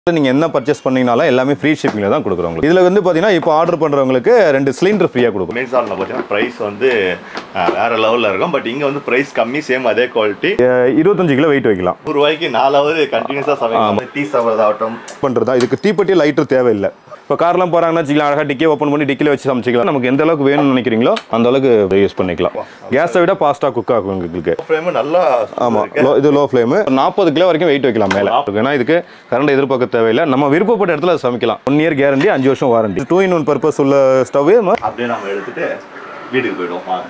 நீங்கள் என்ன பர்ச்சேஸ் பண்ணீங்கனாலும் எல்லாமே ஃப்ரீ ஷிப்பிங்கில் தான் கொடுக்குறோம் உங்களுக்கு இதில் வந்து பார்த்தீங்கன்னா இப்போ ஆர்டர் பண்ணுறவங்களுக்கு ரெண்டு சிலிண்டர் ஃப்ரீயாக கொடுக்கும் அமேசானில் பார்த்தீங்கன்னா ப்ரைஸ் வந்து அஹ், வேற லெவலில் இருக்கும் பட் இங்கே வந்து ப்ரைஸ் கம்மி சேம் அதே குவாலிட்டி அஹ் இருபத்தஞ்சு கிலோ வெயிட் வைக்கலாம் நூறு ரூபாய்க்கு நாலாவது கண்டினியூஸாக சமைக்கலாம் டீ சாப்பிட்றதாகட்டும் பண்ணுறதா இதுக்கு தீப்பெட்டி லைட்டர் தேவையில்லை இப்போ கார்லாம் போகிறாங்கன்னா வச்சுக்கலாம் அழகாக டிக்கி ஓப்பன் பண்ணி டிக்கில் வச்சு சமைச்சிக்கலாம் நமக்கு எந்த அளவுக்கு வேணும்னு நினைக்கிறீங்களோ அந்த அளவுக்கு யூஸ் பண்ணிக்கலாம் கேஸை விட ஃபாஸ்ட்டாக குக் ஆகும் உங்களுக்கு ஃப்ரேமு நல்லா ஆமாம் லோ இது லோ ஃப்ளேமு நாற்பது கிலோ வரைக்கும் வெயிட் வைக்கலாம் மேலே ஏன்னா இதுக்கு கரண்ட் எதிர்பார்க்க தேவையில்லை நம்ம விருப்பப்பட்ட இடத்துல அதை சமைக்கலாம் ஒன் இயர் கேரண்டி அஞ்சு வருஷம் warranty two in one purpose உள்ள ஸ்டவ் அப்படியே நம்ம எடுத்துட்டு வீட்டுக்கு போயிடுவோம் வாங்க.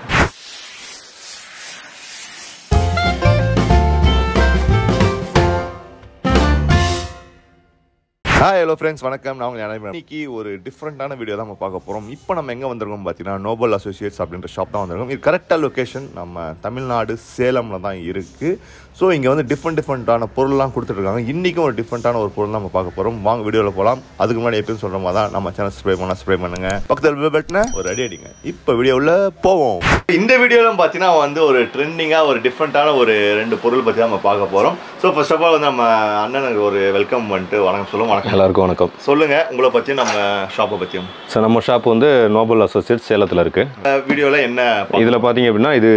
ஹாய் ஹலோ ஃப்ரெண்ட்ஸ் வணக்கம் நான் உங்களை அனைவரும் இன்னைக்கு ஒரு டிஃப்ரெண்ட்டான வீடியோ தான் நம்ம பார்க்க போகிறோம் இப்போ நம்ம எங்கே வந்திருக்கோம் பார்த்தீங்கன்னா நோபல் அசோசியேட்ஸ் அப்படின்ற ஷாப் தான் வந்திருக்கோம் இது கரெக்டாக லொக்கேஷன் நம்ம தமிழ்நாடு சேலமில் தான் இருக்குது ஸோ இங்கே வந்து டிஃப்ரெண்ட் டிஃப்ரெண்ட்டான பொருள்லாம் கொடுத்துட்ருக்காங்க இன்றைக்கும் ஒரு டிஃப்ரெண்ட்டான ஒரு பொருள் நம்ம பார்க்க போகிறோம் வாங்க வீடியோவில் போகலாம் அதுக்கு முன்னாடி எப்பயும் சொல்கிற மாதிரி தான் நம்ம சேனல் ஸ்ப்ரே பண்ணால் ஸ்ப்ரே பண்ணுங்க பக்கத்தில் பட்னா ஒரு அடி அடிங்க இப்போ வீடியோவில் போவோம் இந்த வீடியோவில் பார்த்தீங்கன்னா வந்து ஒரு ட்ரெண்டிங்காக ஒரு டிஃப்ரெண்ட்டான ஒரு ரெண்டு பொருள் பற்றி நம்ம பார்க்க போகிறோம் ஸோ ஃபர்ஸ்ட் ஆஃப் ஆல் வந்து நம்ம அண்ணனுக்கு ஒரு வெல்கம் பண்ணிட்டு வணக்கம் சொல்லுவோம் வணக்கம் எல்லாருக்கும் வணக்கம் சொல்லுங்க உங்களை பற்றியும் நம்ம ஷாப்பை பற்றியும் சார் நம்ம ஷாப் வந்து நோபல் அசோசியேட் சேலத்தில் இருக்குது வீடியோவில் என்ன இதில் பார்த்தீங்க அப்படின்னா இது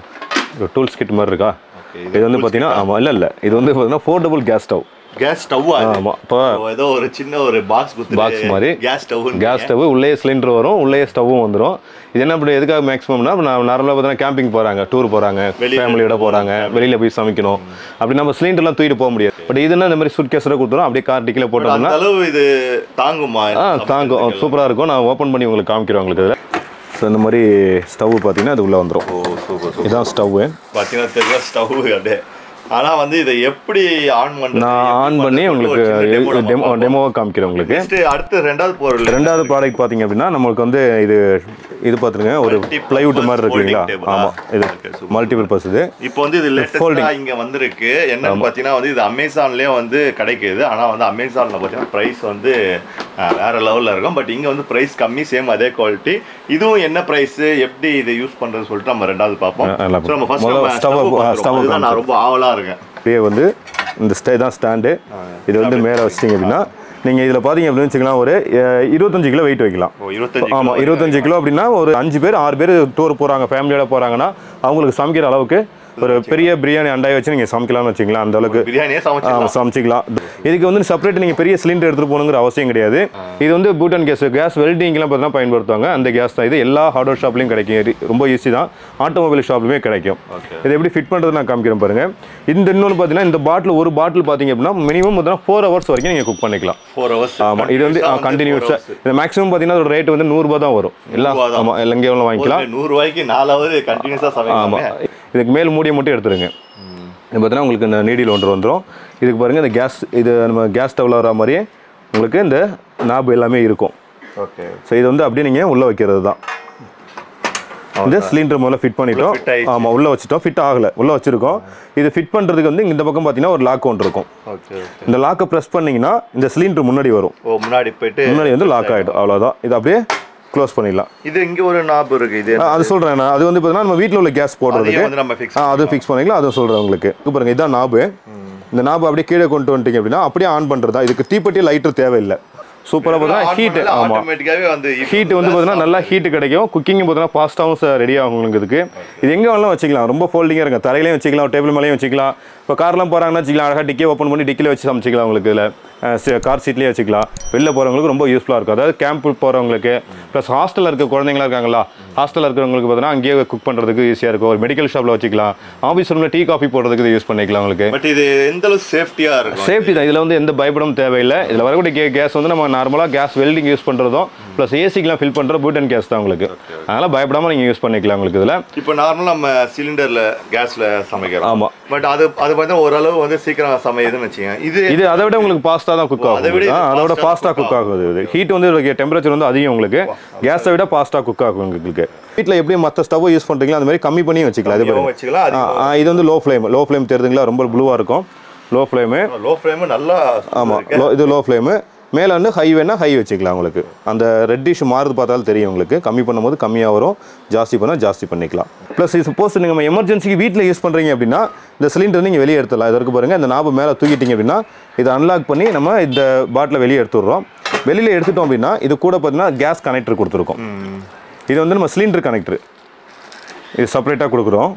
ஒரு டூல்ஸ் கிட் மாதிரி இருக்கா Okay, இது வந்து பார்த்தீங்கன்னா ஆமாம் இல்லை இல்லை இது வந்து பார்த்தீங்கன்னா portable gas stove gas stove ஆமாம் இப்போ ஏதோ ஒரு சின்ன ஒரு பாக்ஸ் குத்து Box மாதிரி. கேஸ் ஸ்டவ் கேஸ் ஸ்டவ் உள்ளே சிலிண்டர் வரும் உள்ளே ஸ்டவ்வும் வந்துடும் இது என்ன பண்ணி எதுக்காக மேக்ஸிமம்னா நான் நார்மலாக பார்த்தீங்கன்னா கேம்பிங் போகிறாங்க டூர் போகிறாங்க வெளியில ஃபேமிலியோட போகிறாங்க வெளியில் போய் சமைக்கணும் அப்படி நம்ம சிலிண்டர்லாம் தூக்கிட்டு போக முடியாது பட் இதுனா இந்த மாதிரி சுட் கேஸில் கொடுத்துரும் அப்படியே கார் டிக்கில் போட்டோம்னா அந்த அளவு இது தாங்குமா ஆ தாங்கும் சூப்பராக இருக்கும் நான் ஓப்பன் பண்ணி உங்களுக்கு காமிக்கிறேன் உங்களுக்கு இதில் ஸோ இந்த மாதிரி ஸ்டவ் பார்த்தீங்கன்னா இது உள்ளே வந்துடும் ஓ சூப்பர் சூப்பர் இதான் ஸ்டவ்வு பார்த்தீங்கன்னா தெரியும் ஸ்டவ் அப்படியே ஆனா வந்து இதை எப்படி ஆன் பண்றது நான் ஆன் பண்ணி உங்களுக்கு டெமோ டெமோவை காமிக்கிறேன் உங்களுக்கு நெக்ஸ்ட் அடுத்து ரெண்டாவது பொருள் ரெண்டாவது ப்ராடக்ட் பார்த்தீங்க அப்படின்னா நம்மளுக்கு வந்து இது இது பார்த்துருங்க ஒரு Multi-purpose பிளைவுட் மாதிரி இருக்கு folding இல்லைங்களா table. ஆமாம் Ah, இது okay, super. மல்டி பர்பஸ் இது இப்போ வந்து இது லேட்டஸ்டா இங்க வந்திருக்கு என்னன்னு பாத்தீங்கன்னா வந்து இது அமேசான்லயே வந்து கிடைக்குது ஆனா வந்து அமேசான்ல பாத்தீங்கன்னா பிரைஸ் வந்து அஹ், வேற லெவல்ல இருக்கும் பட் இங்க வந்து பிரைஸ் கம்மி சேம் அதே குவாலிட்டி இதுவும் என்ன பிரைஸ் எப்படி இதை யூஸ் பண்றது சொல்லிட்டு நம்ம ரெண்டாவது பார்ப்போம் ஆ, நல்லா So, நம்ம ஃபர்ஸ்ட் முதல்ல நம்ம stove- stove ஆ, பார்த்துருவோம். stove அதுதான் நான் ரொம்ப ஆவலா இருக்கேன் அப்படியே வந்து இந்த ஸ்டே தான் ஸ்டாண்டு இது வந்து மேலே வச்சிட்டிங்க அப்படின்னா நீங்கள் இதில் பார்த்தீங்க அப்படின்னு வச்சுக்கலாம் ஒரு அஹ், இருபத்தஞ்சு கிலோ வெயிட் வைக்கலாம் ஓ இருபத்தஞ்சு ஆமாம் இருபத்தஞ்சு கிலோ அப்படின்னா ஒரு அஞ்சு பேர் ஆறு பேர் டூர் போகிறாங்க ஃபேமிலியோட போகிறாங்கன்னா அவங்களுக்கு சமைக்கிற அளவுக்கு ஒரு பெரிய பிரியாணி அண்டாய் வச்சு நீங்கள் சமைக்கலாம்னு வச்சுக்கலாம் அந்த அளவுக்கு பிரியாணியே ஆ, சமைச்சிடலாம் சமைச்சிக்கலாம் இதுக்கு வந்து செப்பரேட் நீங்கள் பெரிய சிலிண்டர் எடுத்துகிட்டு போகணுங்கிற அவசியம் கிடையாது இது வந்து பூட்டன் கேஸ் கேஸ் வெல்டிங்லாம் பார்த்தீங்கன்னா பயன்படுத்துவாங்க அந்த கேஸ் தான் இது எல்லா ஹார்ட்வேர் ஷாப்லையும் கிடைக்கும் இது ரொம்ப ஈஸி தான் ஆட்டோமொபைல் ஷாப்லையுமே கிடைக்கும் Okay. இது எப்படி ஃபிட் பண்ணுறது நான் காமிக்கிறேன் பாருங்க இந்த இன்னொன்று பார்த்தீங்கன்னா இந்த பாட்டில் ஒரு பாட்டில் பார்த்தீங்க அப்படின்னா மினிமம் பார்த்தீங்கன்னா ஃபோர் ஹவர்ஸ் வரைக்கும் நீங்கள் குக் பண்ணிக்கலாம் ஃபோர் ஹவர்ஸ் ஆமாம் இது வந்து கண்டினியூஸாக இது மேக்ஸிமம் பார்த்தீங்கன்னா அதோட ரேட் வந்து நூறுரூபா தான் வரும் எல்லாம் நூறுபா தான். ஆமாம் எங்கே எவ்வளோ வாங்கிக்கலாம் நூறு ரூபாய்க்கு நாலாவது கண்டினியூஸா ஆமாம் சமைக்கலாம் இதுக்கு மேல் மூடியை மட்டும் எடுத்துருங்க இது பார்த்தீங்கன்னா உங்களுக்கு இந்த நீடில் ஒன்று வந்துடும் இதுக்கு பாருங்கள் இந்த கேஸ் இது நம்ம கேஸ் ஸ்டவ்வில் வர மாதிரியே உங்களுக்கு இந்த நாபு எல்லாமே இருக்கும் ஓகே ஸோ இது வந்து அப்படியே நீங்கள் உள்ளே வைக்கிறது தான் இந்த சிலிண்டர் முதல்ல ஃபிட் பண்ணிட்டோம் fit ஆயிடுச்சு. ஆமாம் உள்ளே வச்சுட்டோம் ஃபிட் ஆகலை உள்ளே வச்சுருக்கோம் இது ஃபிட் பண்ணுறதுக்கு வந்து இந்த பக்கம் பார்த்தீங்கன்னா ஒரு லாக் ஒன்று இருக்கும் ஓகே ஓகே இந்த லாக்கை ப்ரெஸ் பண்ணிங்கன்னா இந்த சிலிண்டர் முன்னாடி வரும் ஓ முன்னாடி போயிட்டு முன்னாடி வந்து லாக் ஆகிடும் அவ்வளோதான் இது அப்படியே க்ளோஸ் பண்ணிடலாம் இது இங்க ஒரு நாப் இருக்கு இது ஆ, அது சொல்கிறேன் நான் அது வந்து பார்த்தீங்கன்னா நம்ம வீட்டில் உள்ள கேஸ் போடுறதுக்கு அதையும் வந்து நம்ம ஃபிக்ஸ் ஆ அது ஃபிக்ஸ் பண்ணிக்கலாம் அதுவும் சொல்கிறேன் உங்களுக்கு இது பாருங்க இதான் நாபு இந்த நாபு அப்படியே கீழே கொண்டு வந்துட்டீங்க அப்படின்னா அப்படியே ஆன் பண்ணுறதா இதுக்கு தீப்பெட்டி லைட்டர் தேவையில்லை சூப்பராக பார்த்தீங்கன்னா ஹீட் ஆமாம் ஆட்டோமேட்டிக்காவே வந்து ஹீட் வந்து பார்த்தீங்கன்னா நல்லா ஹீட் கிடைக்கும் குக்கிங் பார்த்தீங்கன்னா ஃபாஸ்ட்டாகவும் ரெடி ஆகும் உங்களுக்கு இதுக்கு இது எங்கே வேணாலும் வச்சுக்கலாம் ரொம்ப ஃபோல்டிங்காக இருக்கும் தரையிலையும் வச்சுக்கலாம் டேபிள் மேலேயும் வச்சுக்கலாம் இப்போ கார்லாம் போகிறாங்கன்னா வச்சுக்கலாம் அழகாக டிக்கே ஓப்பன் பண்ணி டிக்கில் வச்சு சமைச்சிக்கலாம் உங்களுக்கு இதில் கார் சீட்லேயே வச்சுக்கலாம் வெளில போகிறவங்களுக்கு ரொம்ப யூஸ்ஃபுல்லாக இருக்கும் அதாவது கேம்ப் போகிறவங்களுக்கு ப்ளஸ் ஹாஸ்டலில் இருக்க குழந்தைங்களா இருக்காங்களா ஹாஸ்டலில் இருக்கிறவங்களுக்கு பார்த்தீங்கன்னா அங்கேயே குக் பண்ணுறதுக்கு ஈஸியாக இருக்கும் ஒரு மெடிக்கல் ஷாப்பில் வச்சுக்கலாம் ஆஃபீஸ் ரூமில் டீ காஃபி போடுறதுக்கு இது யூஸ் பண்ணிக்கலாம் உங்களுக்கு பட் இது எந்த அளவு சேஃப்டியா இருக்கும் சேஃப்டி தான் இதில் வந்து எந்த பயப்படவும் தேவையில்லை இதில் வரக்கூடிய கே கேஸ் வந்து நம்ம நார்மலாக கேஸ் வெல்டிங் யூஸ் பண்ணுறதும் ப்ளஸ் ஏசிக்கெலாம் ஃபில் பண்ணுற பூட்டன் கேஸ் தான் உங்களுக்கு அதனால் பயப்படாமல் நீங்கள் யூஸ் பண்ணிக்கலாம் உங்களுக்கு இதில் இப்போ நார்மலா நம்ம சிலிண்டர்ல கேஸ்ல சமைக்கிறோம் ஆமாம் பட் அது அது பார்த்தா ஓரளவு வந்து சீக்கிரம் சமையுதுன்னு வச்சுக்கோங்க இது இது அதை விட உங்களுக்கு ஃபாஸ்ட்டாக தான் குக் அதை விட ஆகும் இது ஆ, அதோட fast ஆ ஃபாஸ்ட்டாக cook குக் ஆகுது இது ஹீட் வந்து டெம்பரேச்சர் வந்து அதிகம் உங்களுக்கு கேஸை விட ஃபாஸ்ட்டாக குக் ஆகும் உங்களுக்கு வீட்டில் எப்படி மற்ற ஸ்டவ் யூஸ் பண்ணுறீங்களோ அந்த மாதிரி கம்மி பண்ணி வச்சுக்கலாம் இது கம்மியாவும் பாருங்க வச்சுக்கலாம் ஆ, அது ஆ, இது வந்து லோ ஃப்ளேம் லோ ஃப்ளேம் தெரியுதுங்களா ரொம்ப ப்ளூவாக இருக்கும் லோ ஃப்ளேமு லோ ஃப்ளேம் நல்லா ஆமாம் லோ இது லோ ஃப்ளேமு மேலே வந்து ஹை வேணா ஹை வச்சுக்கலாம் உங்களுக்கு அந்த ரெட்டிஷ் மாறுது பார்த்தாலும் தெரியும் உங்களுக்கு கம்மி பண்ணும்போது கம்மியாக வரும் ஜாஸ்தி பண்ணால் ஜாஸ்தி பண்ணிக்கலாம் ப்ளஸ் சப்போஸ் நீங்கள் எமர்ஜென்சிக்கு வீட்டில் யூஸ் பண்ணுறீங்க அப்படின்னா இந்த சிலிண்டர் நீங்கள் வெளியே எடுத்துடலாம் இதற்கு பாருங்கள் இந்த நாபை மேலே தூக்கிட்டீங்க அப்படின்னா இதை அன்லாக் பண்ணி நம்ம இந்த பாட்டிலை வெளியே எடுத்துடுறோம் வெளியில் எடுத்துட்டோம் அப்படின்னா இது கூட பார்த்தீங்கன்னா கேஸ் கனெக்டர் கொடுத்துருக்கோம் இது வந்து நம்ம சிலிண்டர் கனெக்டர் இது செப்பரேட்டாக கொடுக்குறோம்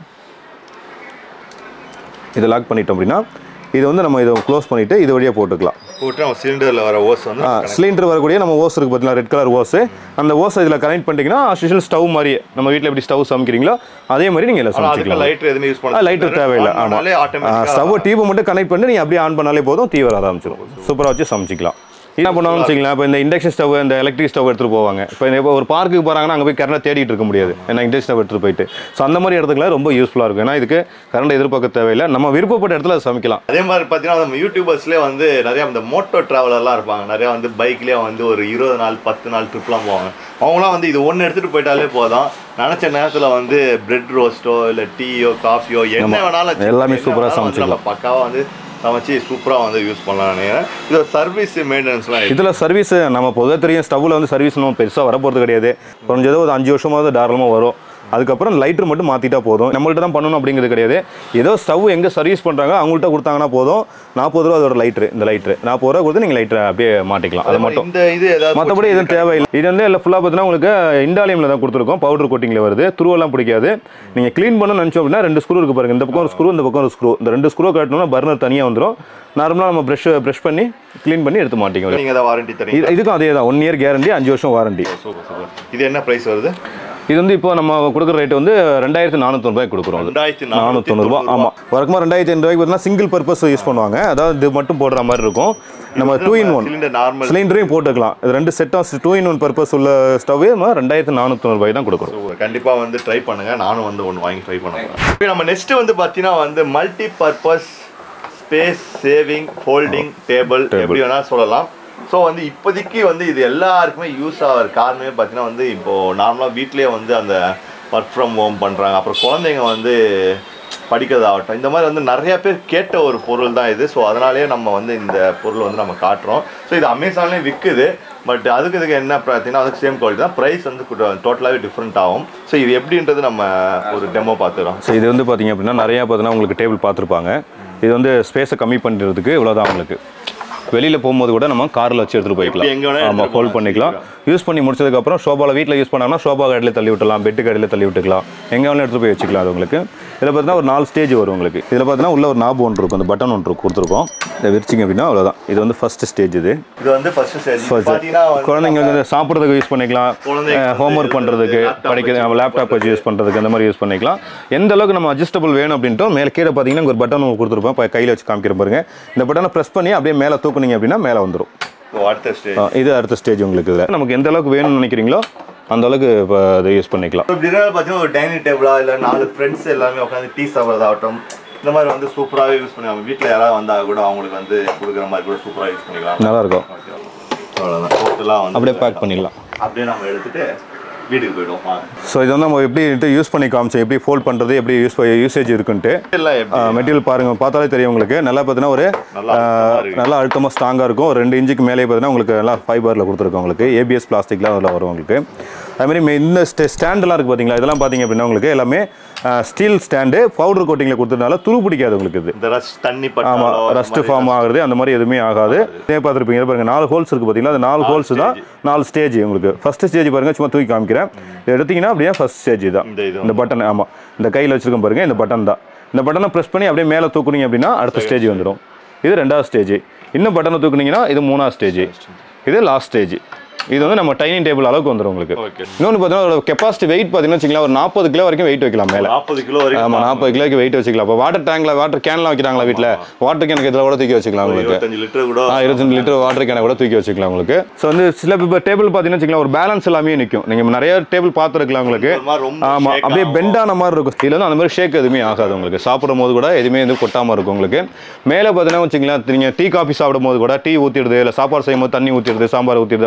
இதை லாக் பண்ணிட்டோம் அப்படின்னா இது வந்து நம்ம இதை க்ளோஸ் பண்ணிவிட்டு இது வழியாக போட்டுக்கலாம் போட்டு நம்ம சிலிண்டரில் வர ஓஸ் வந்து சிலிண்டர் வரக்கூடிய நம்ம ஓஸ் இருக்கு பார்த்தீங்களா ரெட் கலர் ஓஸ் அந்த ஓஸ் இதில் கனெக்ட் பண்ணிட்டீங்கன்னா ஆஸ்யூஷுவல் ஸ்டவ் மாதிரி நம்ம வீட்டில் எப்படி ஸ்டவ் சமைக்கிறீங்களோ அதே மாதிரி நீங்கள் இதில் அதுக்கு சமைச்சிக்கலாம் லைட் எதுவுமே யூஸ் பண்ண லைட்டர் தேவையில்லை ஆமாம் ஆட்டோமேட்டிக்காக ஸ்டவ் டியூபை மட்டும் கனெக்ட் பண்ணி நீங்கள் அப்படியே ஆன் பண்ணாலே போதும் தீ வர ஆரம்பிச்சிடும் சூப்பராக வச்சு சமைச்சிக்கலாம் என்ன பண்ணுவாங்கன்னு வச்சுக்கலாம் இப்போ இந்த இண்டக்ஷன் ஸ்டவ் இந்த எலக்ட்ரிக் ஸ்டவ் எடுத்துகிட்டு போவாங்க இப்போ இப்போ ஒரு பார்க்குக்கு போகிறாங்கன்னா அங்கே போய் கரண்ட் தேடிட்டு இருக்க முடியாது ஏன்னா இண்டக்ஷன் ஸ்டவ் எடுத்துகிட்டு போயிட்டு ஸோ அந்த மாதிரி இடத்துக்குலாம் ரொம்ப யூஸ்ஃபுல்லாக இருக்கும் ஏன்னா இதுக்கு கரண்ட் எதிர்பார்க்க தேவையில்லை நம்ம விருப்பப்பட்ட இடத்துல அதை சமைக்கலாம் அதே மாதிரி பார்த்தீங்கன்னா நம்ம யூடியூபர்ஸ்லேயே வந்து நிறைய இந்த மோட்டோ ட்ராவலர்லாம் இருப்பாங்க நிறைய வந்து பைக்லேயே வந்து ஒரு இருபது நாள் பத்து நாள் ட்ரிப்லாம் போவாங்க அவங்களாம் வந்து இது ஒன்று எடுத்துகிட்டு போயிட்டாலே போதும் நினச்ச நேரத்தில் வந்து பிரெட் ரோஸ்ட்டோ இல்லை டீயோ காஃபியோ என்ன வேணாலும் எல்லாமே என்ன சூப்பரா வேணாலும் வந்து சமைச்சுக்கலாம். நம்ம பக்காவாக வந்து சமைச்சு சூப்பராக வந்து யூஸ் பண்ணலாம் நினைக்கிறேன் இது சர்வீஸ் மெயின்டெனன்ஸ்லாம் இருக்கு இதில் சர்வீஸ் நம்ம பொதுவாக தெரியும் ஸ்டவ்வில் வந்து சர்வீஸ் நம்ம பெருசாக வரப்போகிறது கிடையாது குறைஞ்சது ஒரு அஞ்சு வருஷமாவது தாராளமாக வரும் அதுக்கப்புறம் லைட்டர் மட்டும் மாற்றிட்டா போதும் நம்மள்ட்ட தான் பண்ணணும் அப்படிங்கிறது கிடையாது ஏதோ ஸ்டவ் எங்கே சர்வீஸ் பண்ணுறாங்க அவங்கள்ட்ட கொடுத்தாங்கன்னா போதும் நாற்பது ரூபா அதோட லைட்ரு இந்த லைட்ரு நாற்பது ரூபா கொடுத்து நீங்கள் லைட்டரை அப்படியே மாட்டிக்கலாம் அது மட்டும் இந்த இது ஏதாவது மற்றபடி எதுவும் தேவையில்லை இது வந்து எல்லாம் ஃபுல்லாக பார்த்தீங்கன்னா உங்களுக்கு இண்டாலியமில் தான் கொடுத்துருக்கோம் பவுடர் கோட்டிங்கில் வருது துருவெல்லாம் பிடிக்காது நீங்கள் க்ளீன் பண்ண நினச்சோம் அப்படின்னா ரெண்டு ஸ்க்ரூ இருக்கு பாருங்க இந்த பக்கம் ஒரு ஸ்க்ரூ இந்த பக்கம் ஒரு ஸ்க்ரூ இந்த ரெண்டு ஸ்க்ரூ கட்டணும்னா பர்னர் தனியாக வந்துடும் நார்மலாக நம்ம ப்ரஷ் ப்ரஷ் பண்ணி க்ளீன் பண்ணி எடுத்து மாட்டிங்க நீங்கள் ஏதாவது வாரண்டி தரீங்க இது இதுக்கும் அதே தான் ஒன் இயர் கேரண்டி அஞ்சு வருஷம் வாரண்டி சூப்பர் சூப்பர் இது என்ன ப்ரைஸ் வருது இது வந்து இப்போ நம்ம கொடுக்குற ரேட் வந்து ரெண்டாயிரத்தி நானூற்றூறுபாய்க்கு கொடுக்குறோம் அது ரெண்டாயிரத்தி நானூற்றொண்ணூறுபா ஆமாம் வழக்கமாக ரெண்டாயிரத்தி ஐநூறுபாய்க்கு பார்த்தீங்கன்னா சிங்கிள் பர்பஸ் யூஸ் பண்ணுவாங்க அதாவது இது மட்டும் போடுற மாதிரி இருக்கும் நம்ம two in one cylinder normal சிலிண்டரையும் போட்டுக்கலாம் இது ரெண்டு set of two in one purpose உள்ள ஸ்டவ்வே நம்ம ரெண்டாயிரத்தி நானூற்றொண்ணூறுபாய்க்கு தான் கொடுக்குறோம் கண்டிப்பா வந்து ட்ரை பண்ணுங்க நானும் வந்து ஒன்று வாங்கி ட்ரை பண்ணுவேன் இப்போ நம்ம நெக்ஸ்ட் வந்து பார்த்தீங்கன்னா வந்து multi purpose space saving folding table எப்படி வேணாலும் சொல்லலாம் ஸோ வந்து இப்போதைக்கு வந்து இது எல்லாருக்குமே யூஸ் ஆகிற காரணமே பார்த்தீங்கன்னா வந்து இப்போ நார்மலாக வீட்லயே வந்து அந்த ஒர்க் ஃப்ரம் ஹோம் பண்ணுறாங்க அப்புறம் குழந்தைங்க வந்து படிக்கிறதாகட்டும் இந்த மாதிரி வந்து நிறைய பேர் கேட்ட ஒரு பொருள் தான் இது ஸோ அதனாலேயே நம்ம வந்து இந்த பொருள் வந்து நம்ம காட்டுறோம் ஸோ இது அமேசான்லேயும் விற்குது பட் அதுக்கு இதுக்கு என்ன பார்த்தீங்கன்னா அதுக்கு சேம் குவாலிட்டி தான் ப்ரைஸ் வந்து டோட்டலாகவே டிஃப்ரெண்ட் ஆகும் ஸோ இது எப்படின்றது நம்ம ஒரு டெமோ பார்த்துறோம் ஸோ இது வந்து பார்த்தீங்க அப்படின்னா நிறையா பார்த்தீங்கன்னா உங்களுக்கு டேபிள் பார்த்துருப்பாங்க இது வந்து ஸ்பேஸை கம்மி பண்ணுறதுக்கு இவ்வளோதான் உங்களுக்கு வெளியில் போகும்போது கூட நம்ம காரில் வச்சு எடுத்துகிட்டு எப்படி எங்க போய்க்கலாம் வேணா ஆமாம் எடுத்துட்டு ஹோல்ட் பண்ணிக்கலாம் யூஸ் பண்ணி முடிச்சதுக்கப்புறம் ஷோபாவில் வீட்டில் யூஸ் பண்ணாங்கன்னா ஷோபா கடையில் தள்ளி விட்டலாம் பெட்டு கடையில் தள்ளி விட்டுக்கலாம் எங்கே வேணாலும் எடுத்துகிட்டு போய் வச்சுக்கலாம் அது உங்களுக்கு இதில் பார்த்தீங்கன்னா ஒரு நாலு ஸ்டேஜ் வரும் உங்களுக்கு இதில் பார்த்தீங்கன்னா உள்ள ஒரு நாபு ஒன்று இருக்கும் அந்த பட்டன் ஒன்று கொடுத்துருக்கோம் இதை விரிச்சிங்க அப்படின்னா அவ்வளோதான் இது வந்து ஃபஸ்ட்டு ஸ்டேஜ் இது இது வந்து ஃபர்ஸ்ட் ஸ்டேஜ் First. பார்த்தீங்கன்னா வந்து குழந்தைங்களுக்கு வந்து சாப்பிட்றதுக்கு யூஸ் பண்ணிக்கலாம் குழந்தைங்களுக்கு வந்து ஹோம்ஒர்க் பண்ணுறதுக்கு laptop படிக்க நம்ம லேப்டாப் வச்சு யூஸ் பண்ணுறதுக்கு அந்த மாதிரி யூஸ் பண்ணிக்கலாம் எந்த அளவுக்கு நம்ம அட்ஜஸ்டபிள் வேணும் அப்படின்ட்டு மேலே கீழே பார்த்தீங்கன்னா இங்க ஒரு பட்டன் கொடுத்துருப்போம் இப்போ கையில் வச்சு காமிக்கிற பாருங்க இந்த பட்டனை ப்ரெஸ் பண்ணி அப்படியே மேலே தூக்குனீங்க அப்படின்னா மேலே வந்துடும் ஓ, அடுத்த ஸ்டேஜ் இது அடுத்த ஸ்டேஜ் உங்களுக்கு இதில் நமக்கு எந்த அளவுக்கு வேணும்னு நினைக்கிறீங்களோ அந்த அளவுக்கு இப்போ அதை யூஸ் பண்ணிக்கலாம் இப்போ டின்னர் பார்த்தீங்கன்னா ஒரு டைனிங் டேபிளா இல்லை நாலு ஃப்ரெண்ட்ஸ் எல்லாமே உட்காந்து டீ சாப்பிட்றதாகட்டும் இந்த மாதிரி வந்து சூப்பராகவே யூஸ் பண்ணி அவங்க வீட்டில் யாராவது வந்தால் கூட அவங்களுக்கு வந்து கொடுக்குற மாதிரி கூட சூப்பராக யூஸ் பண்ணிக்கலாம் நல்லா இருக்கும் அவ்வளோதான் டோட்டலாக வந்து அப்படியே பேக் பண்ணிடலாம் அப்படியே நம்ம எடுத்துட்டு வீட்டுக்கு போயிடுவோம் வாங்க. ஸோ இது வந்து நம்ம எப்படி யூஸ் பண்ணி காமிச்சோம் எப்படி ஃபோல்ட் பண்ணுறது எப்படி யூஸ் யூசேஜ் இருக்குன்ட்டு எல்லாம் எப்படி மெட்டீரியல் பாருங்க பார்த்தாலே தெரியும் உங்களுக்கு நல்லா பார்த்தீங்கன்னா ஒரு நல்லா அழுத்தமா இருக்கு. நல்லா அழுத்தமாக ஸ்ட்ராங்காக இருக்கும் ஒரு ரெண்டு இன்ச்சுக்கு மேலே பார்த்தீங்கன்னா உங்களுக்கு நல்லா ஃபைபரில் கொடுத்துருக்கோம் உங்களுக்கு ஏபிஎஸ் பிளாஸ்டிக்லாம் அதில் வரும் உங்களுக்கு அதுமாதிரி மே- இந்த ஸ்டே ஸ்டாண்டெல்லாம் இருக்குது பார்த்தீங்களா இதெல்லாம் பார்த்தீங்க அப்படின்னா உங்களுக்கு எல்லாமே ஸ்டீல் ஸ்டாண்டு பவுடர் கோட்டிங்கில் கொடுத்ததுனால துரு பிடிக்காது உங்களுக்கு இது இந்த ரஷ் தண்ணி ஆமாம் பட்டாலோ அந்த ரஸ்ட் மாதிரி ஃபார்ம் ஆகுறது அந்த மாதிரி எதுவுமே ஆகாது இதே பார்த்துருப்பீங்க இதை பாருங்க நாலு ஹோல்ஸ் இருக்குது பார்த்தீங்களா அந்த நாலு ஹோல்ஸ் தான் நாலு ஸ்டேஜ் உங்களுக்கு ஃபர்ஸ்ட் ஸ்டேஜ் பாருங்க சும்மா தூக்கி காமிக்கிறேன் இதை எடுத்தீங்கன்னா அப்படியே ஃபர்ஸ்ட் ஸ்டேஜ் தான் இந்த இது இந்த பட்டன் ஆமாம் இந்த கையில் வச்சிருக்கோம் பாருங்க இந்த பட்டன் தான் இந்த பட்டனை ப்ரெஸ் பண்ணி அப்படியே மேலே தூக்குனீங்க அப்படின்னா அடுத்த ஸ்டேஜ் வந்துடும் இது ரெண்டாவது ஸ்டேஜ் இன்னும் பட்டனை தூக்குனீங்கன்னா இது மூணாவது ஸ்டேஜ் இது லாஸ்ட் ஸ்டேஜ் இது வந்து நம்ம டைனிங் டேபிள் அளவுக்கு வந்துடும் உங்களுக்கு ஓகே இன்னொன்று பார்த்தீங்கன்னா ஒரு கெப்பாசிட்டி வெயிட் பார்த்தீங்கன்னா வச்சுக்கலாம் ஒரு நாற்பது கிலோ வரைக்கும் வெயிட் வைக்கலாம் மேலே நாற்பது கிலோ வரைக்கும் ஆமாம் நாற்பது கிலோக்கு வெயிட் வச்சுக்கலாம் இப்போ வாட்டர் டேங்க்ல வாட்டர் கேன்லாம் வைக்கிறாங்களா வீட்டில் வாட்டர் கேனுக்கு இதில் கூட தூக்கி வச்சுக்கலாம் உங்களுக்கு இருபத்தஞ்சு லிட்டர் கூட ஆ இருபத்தஞ்சு லிட்டர் வாட்டர் கேனை கூட தூக்கி வச்சுக்கலாம் உங்களுக்கு ஸோ வந்து சில இப்போ டேபிள் பார்த்தீங்கன்னா வச்சுக்கலாம் ஒரு பேலன்ஸ் எல்லாமே நிற்கும் நீங்கள் நிறைய டேபிள் பார்த்துருக்கலாம் உங்களுக்கு ஒரு மாதிரி ரொம்ப ஆமாம் shake அப்படியே ஆகும். பெண்டான மாதிரி இருக்கும் இதில் வந்து அந்த மாதிரி ஷேக் எதுவுமே ஆகாது உங்களுக்கு சாப்பிடும் போது கூட எதுவுமே வந்து கொட்டாமல் இருக்கும் உங்களுக்கு மேலே பார்த்தீங்கன்னா வச்சுக்கலாம் நீங்கள் டீ காஃபி சாப்பிடும் போது கூட டீ ஊற்றிடுது இல்லை சாப்பாடு செய்யும் போது தண்ணி ஊற்றிடுது சாம்பார் ஊற்றிடுது அப்படின்னாலும்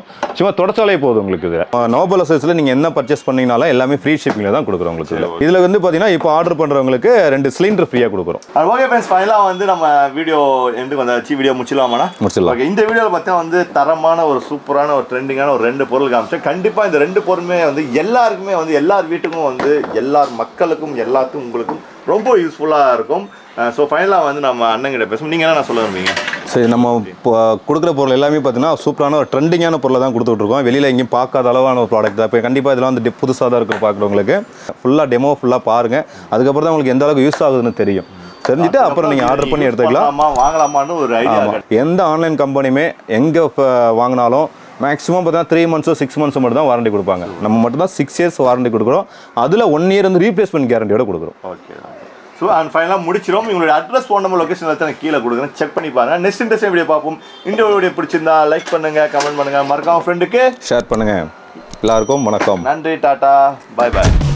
சும்மா தொடச்சாலே போதும் உங்களுக்கு இது நோபல் அசோஸில் நீங்கள் என்ன பர்ச்சேஸ் பண்ணீங்கனாலும் எல்லாமே ஃப்ரீ ஷிப்பிங்கில் தான் கொடுக்குறோம் உங்களுக்கு இதில் இதில் வந்து பார்த்தீங்கன்னா இப்போ ஆர்டர் பண்ணுறவங்களுக்கு ரெண்டு சிலிண்டர் ஃப்ரீயாக கொடுக்குறோம் அது ஓகே ஃப்ரெண்ட்ஸ் ஃபைனலாக வந்து நம்ம வீடியோ எண்டுக்கு வந்தாச்சு வீடியோ முடிச்சிடலாமாண்ணா முடிச்சிடலாம் ஓகே இந்த வீடியோவில் பார்த்தா வந்து தரமான ஒரு சூப்பரான ஒரு ட்ரெண்டிங்கான ஒரு ரெண்டு பொருள் காமிச்சேன் கண்டிப்பாக இந்த ரெண்டு பொருளுமே வந்து எல்லாருக்குமே வந்து எல்லார் வீட்டுக்கும் வந்து எல்லார் மக்களுக்கும் எல்லாத்துக்கும் உங்களுக்கும் ரொம்ப யூஸ்ஃபுல்லாக இருக்கும் ஸோ ஃபைனலாக வந்து நம்ம அண்ணங்கிட்ட பேசுவோம் நீங்கள் என்ன சொல்ல விரும்புறீங்க சரி நம்ம இப்போ கொடுக்குற பொருள் எல்லாமே பார்த்தீங்கன்னா சூப்பரான ஒரு ட்ரெண்டிங்கான பொருளை தான் கொடுத்துட்ருக்கோம் வெளியில் எங்கேயும் பார்க்காத அளவான ஒரு ப்ராடக்ட் தான் இப்போ கண்டிப்பாக இதெல்லாம் வந்து புதுசாக தான் இருக்கும் பார்க்குறவங்களுக்கு ஃபுல்லாக டெமோ ஃபுல்லாக பாருங்கள் அதுக்கப்புறம் தான் உங்களுக்கு எந்த அளவுக்கு யூஸ் ஆகுதுன்னு தெரியும் தெரிஞ்சுட்டு அப்புறம் நீங்கள் ஆர்டர் பண்ணி எடுத்துக்கலாம் பண்ணலாமா, வாங்கலாமான்னு ஒரு ஐடியா ஆமாம் எந்த ஆன்லைன் கம்பெனியுமே எங்கே வாங்கினாலும் மேக்ஸிமம் பார்த்தீங்கன்னா த்ரீ மந்த்ஸோ சிக்ஸ் மந்த்ஸ் மட்டும் தான் வாரண்டி கொடுப்பாங்க நம்ம மட்டும் தான் சிக்ஸ் இயர்ஸ் வாரண்டி கொடுக்குறோம் அதில் ஒன் இயர் வந்து ரீப்ளேஸ்மெண்ட் கேரண்டியோட கொடுக்குறோம் ஓகே ஸோ அண்ட் ஃபைனலாக முடிச்சிடும் உங்களுடைய அட்ரஸ் ஃபோன் நம்பர் லொகேஷன் எல்லாத்தையும் நான் கீழே கொடுக்குறேன் செக் பண்ணி பாருங்க நெக்ஸ்ட் இன்ட்ரெஸ்ட் வீடியோ பார்ப்போம் இந்த வீடியோ பிடிச்சிருந்தா லைக் பண்ணுங்க கமெண்ட் பண்ணுங்க மறக்காம ஃப்ரெண்டுக்கு ஷேர் பண்ணுங்கள் எல்லாருக்கும் வணக்கம் நன்றி டாடா பாய் பாய்